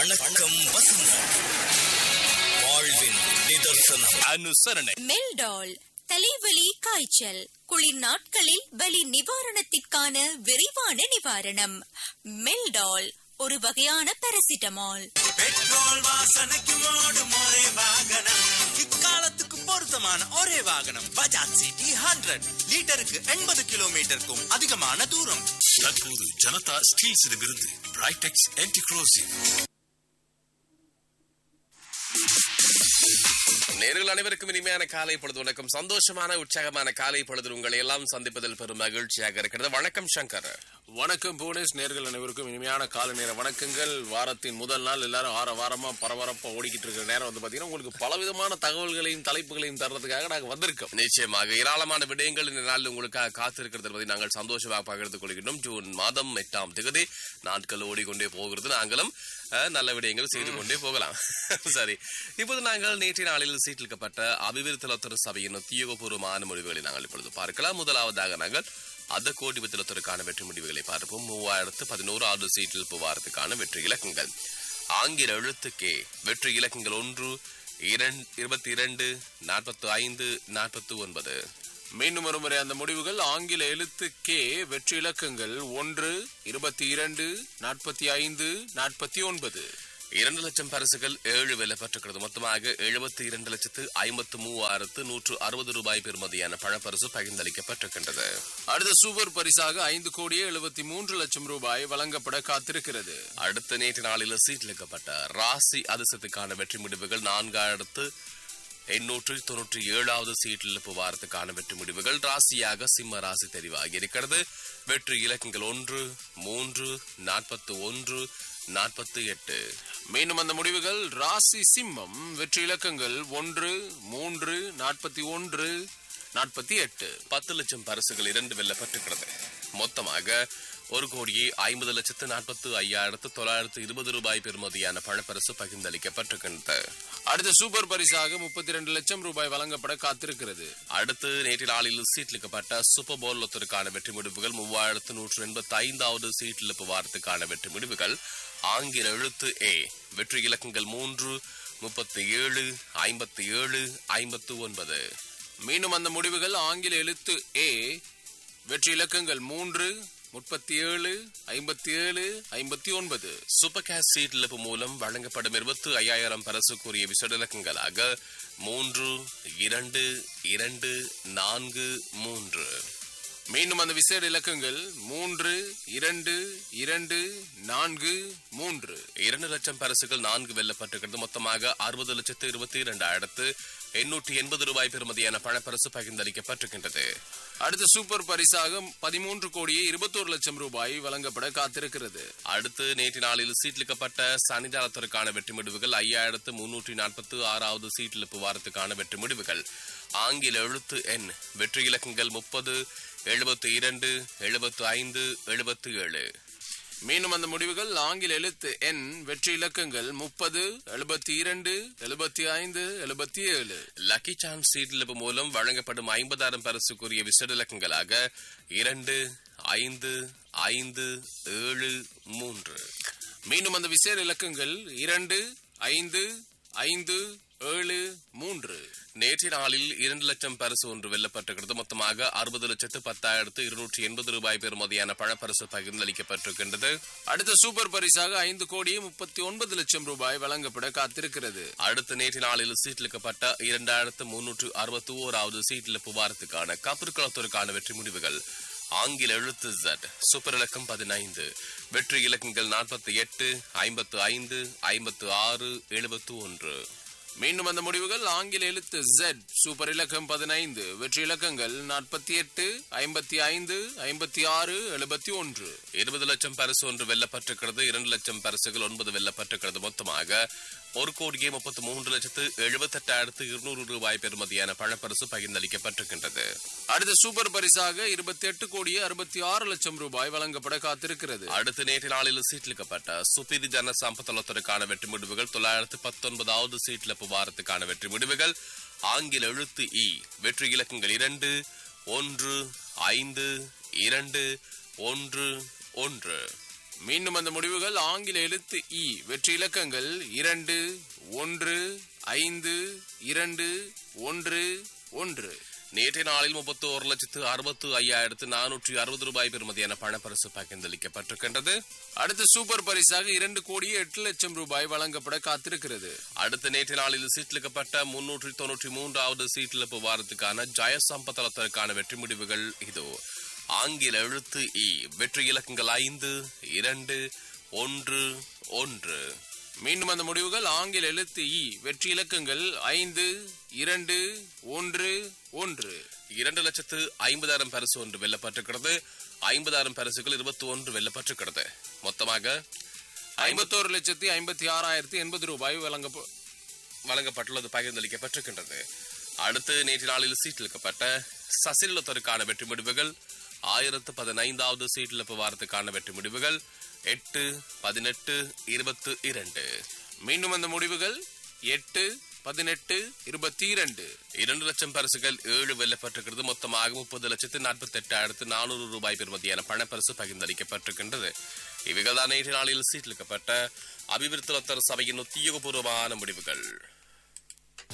வணக்கம் வசந்தம் வாழ்வின் நிதர்சனம் அனுசரணை மெல்டால் தலைவலி காய்ச்சல் குளிர் நாட்களில் வலி நிவாரணத்திற்கான விரைவான நிவாரணம் மெல்டால் ஒரு வகையான பாராசிட்டமால் பெட்ரோல் வாசனைக்கு ஓடும் ஒரே வாகனம் இக்காலத்துக்கு பொருத்தமான ஒரே வாகனம் பஜாஜ் சிட்டி ஹண்ட்ரட் லிட்டருக்கு எண்பது கிலோமீட்டருக்கும் அதிகமான தூரம் தற்போது ஜனதா ஸ்டீல்ஸிடமிருந்து பிரைடெக்ஸ் என்டிக்ரோசிவ் நேர்கள் அனைவருக்கும் இனிமையான காலை பொழுது வணக்கம் சந்தோஷமான உற்சாகமான காலை பொழுது உங்களை எல்லாம் சந்திப்பதில் பெரும் மகிழ்ச்சியாக இருக்கிறது வணக்கம் சங்கர் வணக்கம் புவனேஷ் நேர்கள் அனைவருக்கும் இனிமையான காலை நேர வணக்கங்கள் வாரத்தின் முதல் நாள் எல்லாரும் ஆற வாரமா பரபரப்பா ஓடிக்கிட்டு இருக்கிற நேரம் வந்து பாத்தீங்கன்னா உங்களுக்கு பலவிதமான தகவல்களையும் தலைப்புகளையும் தர்றதுக்காக நாங்க வந்திருக்கோம் நிச்சயமாக ஏராளமான விடயங்கள் இந்த நாளில் உங்களுக்காக காத்திருக்கிறது பற்றி நாங்கள் சந்தோஷமாக பகிர்ந்து கொள்கின்றோம் ஜூன் மாதம் எட்டாம் தேதி நாட்கள் ஓடிக்கொண்டே போகிறது நாங்களும் அஹ், நல்ல விடயங்கள் செய்து கொண்டே போகலாம் சரி இப்போது நாங்கள் நேற்றைய நாளில் சீட்டிலிக்கப்பட்ட அபிவிருத்தலத்தர சபையின் உத்தியோகபூர்வமான முடிவுகளை நாங்கள் இப்பொழுது பார்க்கலாம் முதலாவதாக நாங்கள் அத கோடி வித்தலத்திற்கான வெற்றி முடிவுகளை பார்ப்போம் மூவாயிரத்து பதினோராவது சீட்டில் புவாரத்துக்கான வெற்றி இலக்கங்கள் ஆங்கில எழுத்துக்கே வெற்றி இலக்கங்கள் ஒன்று இரண்டு இருபத்தி இரண்டு நாற்பத்தி ஐந்து நாற்பத்தி ஒன்பது மீண்டும் ஒரு முறை அந்த முடிவுகள் ஆங்கில எழுத்து கே வெற்றி இலக்கங்கள் ஒன்று இருபத்தி இரண்டு நாற்பத்தி ஐந்து நாற்பத்தி ஒன்பது இரண்டு லட்சம் பரிசுகள் ஏழு வெல்ல பெற்றுக்கிறது மொத்தமாக எழுபத்தி இரண்டு லட்சத்து ஐம்பத்து மூவாயிரத்து நூற்று அறுபது ரூபாய் பெறுமதியான பணப்பரிசு பகிர்ந்தளிக்கப்பட்டிருக்கின்றது அடுத்த சூப்பர் பரிசாக ஐந்து கோடியே எழுபத்தி மூன்று லட்சம் ரூபாய் வழங்கப்பட காத்திருக்கிறது அடுத்த நேற்று நாளில் சீட்டிலிக்கப்பட்ட ராசி அதிர்ஷ்டத்துக்கான வெற்றி முடிவுகள் நான்காயிரத்து எண்ணூற்று தொன்னூற்றி ஏழாவது சீட்டில் புவாரத்துக்கான வெற்றி முடிவுகள் ராசியாக சிம்ம ராசி தெரிவாகி இருக்கிறது வெற்றி இலக்கங்கள் ஒன்று மூன்று நாற்பத்து ஒன்று நாற்பத்தி எட்டு மீண்டும் அந்த முடிவுகள் ராசி சிம்மம் வெற்றி இலக்கங்கள் ஒன்று மூன்று நாற்பத்தி ஒன்று நாற்பத்தி எட்டு பத்து லட்சம் பரிசுகள் இரண்டு வெல்லப்பட்டிருக்கிறது மொத்தமாக ஒரு கோடியே ஐம்பது லட்சத்து நாற்பத்து ஐயாயிரத்து தொள்ளாயிரத்து இருபது ரூபாய் பெறுமதியான பணப்பரிசு பகிர்ந்தளிக்கப்பட்டிருக்கின்றது அடுத்த சூப்பர் பரிசாக முப்பத்தி ரெண்டு லட்சம் ரூபாய் வழங்கப்பட காத்திருக்கிறது அடுத்து நேற்று நாளில் சீட்லிக்கப்பட்ட சூப்பர் போல் லொத்தருக்கான வெற்றி முடிவுகள் மூவாயிரத்து நூற்று எண்பத்தி ஐந்தாவது சீட்டில் வாரத்துக்கான வெற்றி முடிவுகள் ஆங்கில எழுத்து ஏ வெற்றி இலக்கங்கள் மூன்று முப்பத்தி ஏழு ஐம்பத்தி ஏழு ஐம்பத்து ஒன்பது மீண்டும் அந்த முடிவுகள் ஆங்கில எழுத்து ஏ வெற்றி இலக்கங்கள் மூன்று முப்பத்தி ஏழு ஐம்பத்தி ஏழு ஐம்பத்தி ஒன்பது சூப்பர் கேஷ் சீட் இழப்பு மூலம் வழங்கப்படும் இருபத்து ஐயாயிரம் பரிசுக்குரிய விசேட இலக்கங்களாக மூன்று இரண்டு இரண்டு நான்கு மூன்று மீண்டும் அந்த விசேட இலக்கங்கள் மூன்று இரண்டு இரண்டு நான்கு மூன்று இரண்டு லட்சம் பரிசுகள் நான்கு வெல்லப்பட்டிருக்கிறது மொத்தமாக அறுபது லட்சத்து இருபத்தி இரண்டாயிரத்து எண்ணூற்றி எண்பது ரூபாய் பெறுமதியான பணப்பரிசு பகிர்ந்தளிக்கப்பட்டிருக்கின்றது அடுத்த சூப்பர் பரிசாக பதிமூன்று கோடியே இருபத்தோரு லட்சம் ரூபாய் வழங்கப்பட காத்திருக்கிறது அடுத்து நேற்று நாளில் சீட்லிக்கப்பட்ட சனிதாரத்திற்கான வெற்றி முடிவுகள் ஐயாயிரத்து முன்னூற்றி நாற்பத்து ஆறாவது சீட்டிழப்பு வாரத்துக்கான வெற்றி முடிவுகள் ஆங்கில எழுத்து எண் வெற்றி இலக்கங்கள் முப்பது எழுபத்து இரண்டு எழுபத்து ஐந்து எழுபத்து ஏழு மீண்டும் அந்த முடிவுகள் ஆங்கில எழுத்து எண் வெற்றி இலக்கங்கள் முப்பது எழுபத்தி இரண்டு எழுபத்தி ஐந்து எழுபத்தி ஏழு லக்கி சான்ஸ் சீட்டிழப்பு மூலம் வழங்கப்படும் ஐம்பதாயிரம் பரிசுக்குரிய விசேட இலக்கங்களாக இரண்டு ஐந்து ஐந்து ஏழு மூன்று மீண்டும் அந்த விசேட இலக்கங்கள் இரண்டு ஐந்து ஐந்து ஏழு மூன்று நேற்றைய நாளில் இரண்டு லட்சம் பரிசு ஒன்று வெல்லப்பட்டிருக்கிறது மொத்தமாக அறுபது லட்சத்து பத்தாயிரத்து இருநூற்றி எண்பது ரூபாய் பெறுமதியான பணப்பரிசு பகிர்ந்தளிக்கப்பட்டிருக்கின்றது அடுத்த சூப்பர் பரிசாக ஐந்து கோடியே முப்பத்தி ஒன்பது லட்சம் ரூபாய் வழங்கப்பட காத்திருக்கிறது அடுத்த நேற்று நாளில் சீட்டிலிக்கப்பட்ட இரண்டாயிரத்து முன்னூற்று அறுபத்தி ஓராவது சீட்டில் புவாரத்துக்கான கப்பற்களத்திற்கான வெற்றி முடிவுகள் ஆங்கில எழுத்து Z சூப்பர் இலக்கம் பதினைந்து வெற்றி இலக்கங்கள் நாற்பத்தி எட்டு ஐம்பத்து ஐந்து ஐம்பத்து ஆறு எழுபத்து ஒன்று மீண்டும் அந்த முடிவுகள் ஆங்கில எழுத்து Z சூப்பர் இலக்கம் பதினைந்து வெற்றி இலக்கங்கள் நாற்பத்தி எட்டு ஐம்பத்தி ஐந்து ஐம்பத்தி ஆறு எழுபத்தி ஒன்று இருபது லட்சம் பரிசு ஒன்று வெல்லப்பட்டிருக்கிறது இரண்டு லட்சம் பரிசுகள் ஒன்பது வெல்லப்பட்டிருக்கிறது மொத்தமாக ஒரு கோடியே முப்பத்தி மூன்று லட்சத்து எழுபத்தெட்டாயிரத்து இருநூறு ரூபாய் பெறுமதியான பணப்பரிசு பகிர்ந்தளிக்கப்பட்டிருக்கின்றது அடுத்த சூப்பர் பரிசாக இருபத்தி எட்டு கோடியே அறுபத்தி ஆறு லட்சம் ரூபாய் வழங்கப்பட காத்திருக்கிறது அடுத்த நேற்று நாளில் சீட்டிலிக்கப்பட்ட சுப்பிரி ஜன சம்பத்தலத்திற்கான வெற்றி முடிவுகள் தொள்ளாயிரத்து பத்தொன்பதாவது சீட்டில் புவாரத்துக்கான வெற்றி முடிவுகள் ஆங்கில எழுத்து இ வெற்றி இலக்கங்கள் இரண்டு ஒன்று ஐந்து இரண்டு ஒன்று ஒன்று மீண்டும் அந்த முடிவுகள் ஆங்கில எழுத்து இ வெற்றி இலக்கங்கள் இரண்டு ஒன்று ஐந்து இரண்டு ஒன்று ஒன்று நேற்றைய நாளில் முப்பத்தி ஒரு லட்சத்து அறுபத்து ஐயாயிரத்து நானூற்றி அறுபது ரூபாய் பெறுமதியான பணப்பரிசு பகிர்ந்தளிக்கப்பட்டிருக்கின்றது அடுத்து சூப்பர் பரிசாக இரண்டு கோடியே எட்டு லட்சம் ரூபாய் வழங்கப்பட காத்திருக்கிறது அடுத்த நேற்று நாளில் சீட்டிலிக்கப்பட்ட முன்னூற்றி தொன்னூற்றி மூன்றாவது சீட்டிழப்பு வாரத்துக்கான ஜெயசம்பதத்திற்கான வெற்றி முடிவுகள் இதோ ஆங்கில எழுத்து இ வெற்றி இலக்கங்கள் ஐந்து இரண்டு ஒன்று ஒன்று மீண்டும் அந்த முடிவுகள் ஆங்கில எழுத்து இ வெற்றி இலக்கங்கள் ஐந்து இரண்டு ஒன்று ஒன்று இரண்டு லட்சத்து ஐம்பதாயிரம் பரிசு ஒன்று வெல்லப்பட்டிருக்கிறது ஐம்பதாயிரம் பரிசுகள் இருபத்தி ஒன்று வெல்லப்பட்டிருக்கிறது மொத்தமாக ஐம்பத்தோரு லட்சத்தி ஐம்பத்தி ஆறாயிரத்தி எண்பது ரூபாய் வழங்க வழங்கப்பட்டுள்ளது பகிர்ந்தளிக்கப்பட்டிருக்கின்றது அடுத்து நேற்று நாளில் சீட்டிலிக்கப்பட்ட சசிலத்தருக்கான வெற்றி முடிவுகள் ஆயிரத்து பதினைந்தாவது சீட்டிழப்பு வாரத்துக்கான வெற்றி முடிவுகள் எட்டு பதினெட்டு இருபத்து இரண்டு மீண்டும் அந்த முடிவுகள் எட்டு பதினெட்டு இருபத்தி இரண்டு இரண்டு லட்சம் பரிசுகள் ஏழு வெல்லப்பட்டிருக்கிறது மொத்தமாக முப்பது லட்சத்து நாற்பத்தி எட்டாயிரத்து நானூறு ரூபாய் பெறுமதியான பணப்பரிசு பகிர்ந்தளிக்கப்பட்டிருக்கின்றது இவைகள் தான் நேற்று நாளில் சீட்டிலிக்கப்பட்ட அபிவிருத்தலத்தர் சபையின் உத்தியோகபூர்வமான முடிவுகள்